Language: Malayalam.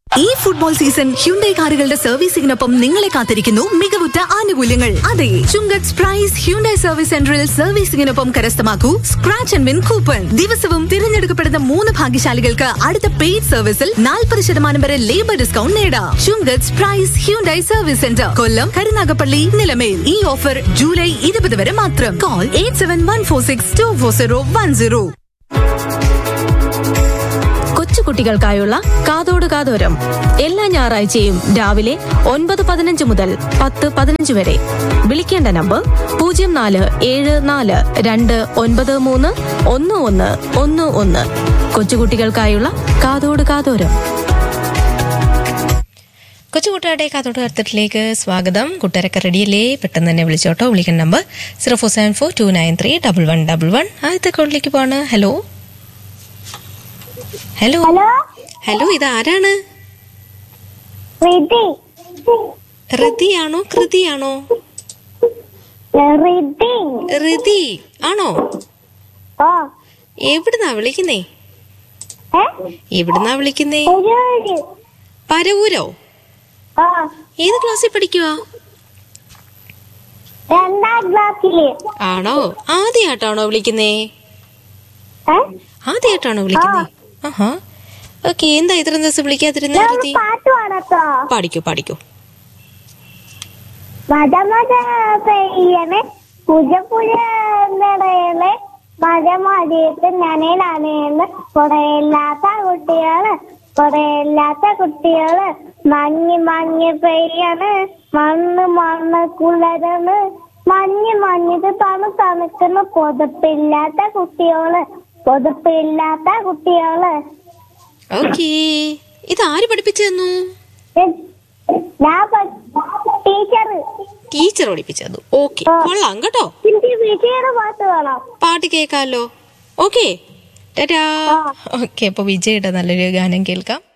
ഈ ഫുട്ബോൾ സീസൺ ഹ്യുണ്ടൈ കാറുകളുടെ സർവീസിംഗിനൊപ്പം നിങ്ങളെ കാത്തിരിക്കുന്നു മികവുറ്റ ആനുകൂല്യങ്ങൾ അതെ ചുങ്കത്ത് പ്രൈസ് ഹ്യുണ്ടൈ സർവീസ് സെന്ററിൽ സർവീസിംഗിനൊപ്പം കരസ്ഥമാക്കൂ സ്ക്രാച്ച് ആൻഡ് വിൻ കൂപ്പൺ ദിവസവും തിരഞ്ഞെടുക്കപ്പെടുന്ന മൂന്ന് ഭാഗ്യശാലികൾക്ക് അടുത്ത പെയ്ഡ് സർവീസിൽ നാൽപ്പത് ശതമാനം വരെ ലേബർ ഡിസ്കൗണ്ട് നേടാം Chungath price Hyundai service centre Kollam Karunagappally Nilamel ഈ ഓഫർ ജൂലൈ ഇരുപത് വരെ മാത്രം call eight seven one four six two four zero one zero കൊച്ചുകുട്ടികൾക്കായുള്ള കാതോട് കാതോരം എല്ലാ ഞായറാഴ്ചയും രാവിലെ ഒൻപത് പതിനഞ്ച് മുതൽ പത്ത് പതിനഞ്ച് വരെ വിളിക്കേണ്ട നമ്പർ പൂജ്യം നാല് ഏഴ് നാല് രണ്ട് ഒൻപത് മൂന്ന് ഒന്ന് ഒന്ന് ഒന്ന് ഒന്ന് കൊച്ചുകുട്ടികൾക്കായുള്ള കാതോട് കാതോരം കൊച്ചുകൂട്ടുകാരുടെ കാത്തോട്ട് കർത്തട്ടിലേക്ക് സ്വാഗതം കൂട്ടുകാരൊക്കെ റെഡിയല്ലേ പെട്ടെന്ന് തന്നെ വിളിച്ചോട്ടോ വിളിക്കുന്ന number zero four seven four two nine three double one double one ആദ്യത്തെ അക്കൗണ്ടിലേക്ക് പോവാണ് ഹലോ ഹലോ ഹലോ ഹലോ ഇത് ആരാണ് റിതി ഋതിയാണോ കൃതിയാണോ റിതി ഋതി ആണോ ഓ എവിടുന്നാ വിളിക്കുന്നേ ഏ എവിടുന്നാ വിളിക്കുന്നേ ഒരു ഒരു. പരവൂരോ ഓ ഏത് ക്ലാസ്സിൽ പഠിക്കുവാ രണ്ടാം ക്ലാസ്സില് ആണോ ആദ്യമായിട്ടാണോ വിളിക്കുന്നേ ഏ ആദ്യമായിട്ടാണോ വിളിക്കുന്നേ ആഹാ ഓക്കെ എന്താ ഇത്രയും ദിവസം വിളിക്കാതിരുന്ന ഞാൻ ഒരു ഋതി പാട്ട് പാടത്തോ പാടിക്കോ പാടിക്കോ മത മത പെയ്യണേ പുജ പുജ നിറയണേ മഴ മടിയിട്ട് നനയിലാണേന്ന് കുറയില്ലാത്ത കുട്ടികള് കുറയില്ലാത്ത കുട്ടികള് മഞ്ഞ് മഞ്ഞ് പെയ്യണ് മണ്ണ് മണ്ണ് കുളരണ് മഞ്ഞ് മഞ്ഞിത് തണു തണുക്കുന്ന പൊതുപ്പില്ലാത്ത കുട്ടികള് പൊതുപ്പില്ലാത്ത കുട്ടികള് ഓക്കേ ഇത് ആര് പഠിപ്പിച്ചു തന്നു ഞാൻ ടീച്ചർ ടീച്ചർ പഠിപ്പിച്ചു തന്നു ഓക്കെ ആ. കൊള്ളാം കേട്ടോ എനിക്ക് വിജയുടെ പാട്ട് വേണം പാട്ട് കേൾക്കാമല്ലോ ഓക്കെ ടാറ്റാ ആ. ഓക്കെ അപ്പൊ വിജയുടെ നല്ലൊരു ഗാനം കേൾക്കാം